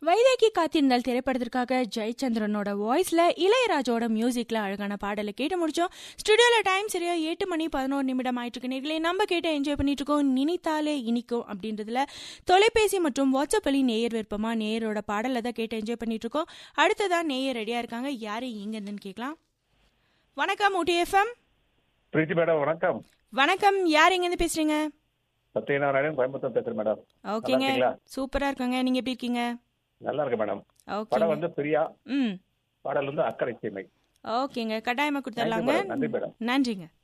வைதேகி காத்திருந்தால் திரைப்படத்திற்காக ஜெயச்சந்திரனோட வாய்ஸ்ல இளையராஜோட மியூசிக்ல அழகான பாடலை கேட்டு முடிச்சோம் ஸ்டுடியோல டைம் சரியா எட்டு மணி பதினோரு நிமிடம் ஆயிட்டு இருக்கு நேர்களே நம்ம கேட்டு என்ஜாய் பண்ணிட்டு இருக்கோம் நினைத்தாலே இனிக்கும் அப்படின்றதுல தொலைபேசி மற்றும் வாட்ஸ்அப் வழி நேயர் விருப்பமா நேயரோட பாடலை தான் கேட்டு என்ஜாய் பண்ணிட்டு இருக்கோம் அடுத்ததான் நேயர் ரெடியா இருக்காங்க யாரு எங்க இருந்துன்னு கேட்கலாம் வணக்கம் ஊட்டி எஃப்எம் பிரீத்தி மேடம் வணக்கம் வணக்கம் யார் எங்க இருந்து பேசுறீங்க சத்யநாராயணன் கோயம்புத்தூர் பேசுறேன் மேடம் ஓகேங்க இருக்கீங்களா? சூப்பரா இருக்காங்க நீங்க எப்படி இருக்கீங்க நல்லா இருக்கு மேடம் ஓகே படம் வந்து பிரியா ம் பாடல் வந்து அக்கறை சீமை ஓகேங்க கட்டாயமா Thank you கொடுத்துடலாங்க madam. நன்றி மேடம் நன்றிங்க